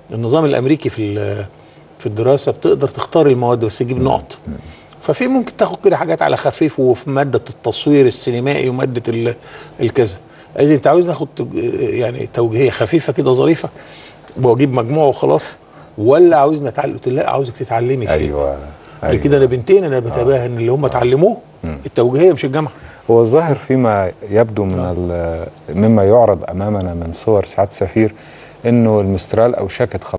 النظام الامريكي في ال- في الدراسه بتقدر تختار المواد بس تجيب نقط ففي ممكن تاخد كده حاجات على خفيف وفي ماده التصوير السينمائي وماده ال- الكذا اذا انت عاوز تاخد تج- يعني توجيهيه خفيفه كده ظريفه واجيب مجموع وخلاص ولا عاوزني اتعلم قلت له لا عاوزك تتعلمي فيه ايوه أيوة. كده انا بنتين انا بتباهى ان اللي هم اتعلموه التوجيهيه مش الجامعه هو الظاهر فيما يبدو من ال- مما يعرض امامنا من صور سعاده سفير انه المسترال اوشكت